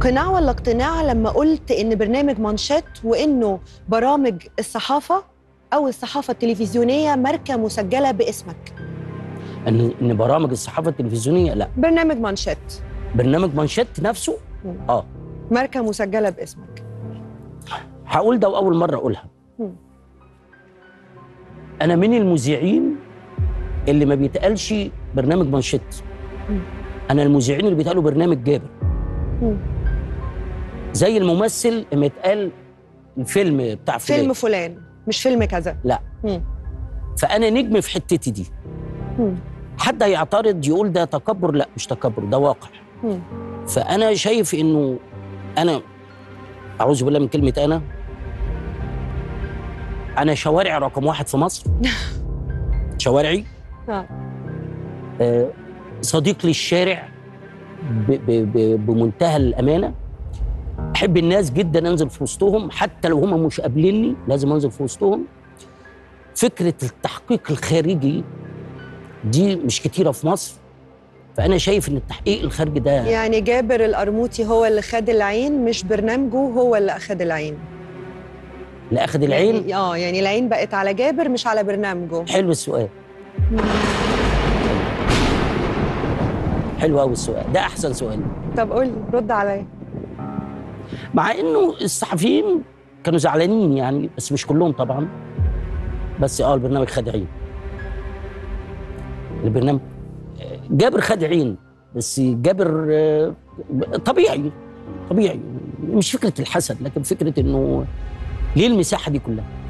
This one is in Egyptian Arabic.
قناع ولا اقتناع لما قلت ان برنامج مانشيت وانه برامج الصحافه او الصحافه التلفزيونيه ماركه مسجله باسمك ان ان برامج الصحافه التلفزيونيه لا برنامج مانشيت برنامج مانشيت نفسه مم. اه ماركه مسجله باسمك هقول ده واول مره اقولها مم. انا من المذيعين اللي ما بيتقالش برنامج مانشيت مم. انا المذيعين اللي بيتقالوا برنامج جابر مم. زي الممثل لما يتقال الفيلم بتاع فلان فيلم فلان مش فيلم كذا لا. مم. فانا نجم في حتتي دي مم. حد هيعترض يقول ده تكبر لا مش تكبر ده واقع مم. فانا شايف انه انا اعوذ بالله من كلمه انا انا شوارع رقم واحد في مصر شوارعي آه. آه، صديق للشارع ب ب ب بمنتهى الامانه احب الناس جدا انزل في وسطهم حتى لو هم مش قابليني لازم انزل في وسطهم فكره التحقيق الخارجي دي مش كتيره في مصر فانا شايف ان التحقيق الخارجي ده يعني جابر القرموطي هو اللي خد العين مش برنامجه هو اللي اخد العين لا اخد العين يعني اه يعني العين بقت على جابر مش على برنامجه حلو السؤال حلو قوي السؤال ده احسن سؤال طب قول لي رد عليا مع انه الصحفيين كانوا زعلانين يعني بس مش كلهم طبعا بس اه البرنامج خد عين البرنامج جابر خد عين بس جابر آه، طبيعي طبيعي مش فكره الحسد لكن فكره انه ليه المساحه دي كلها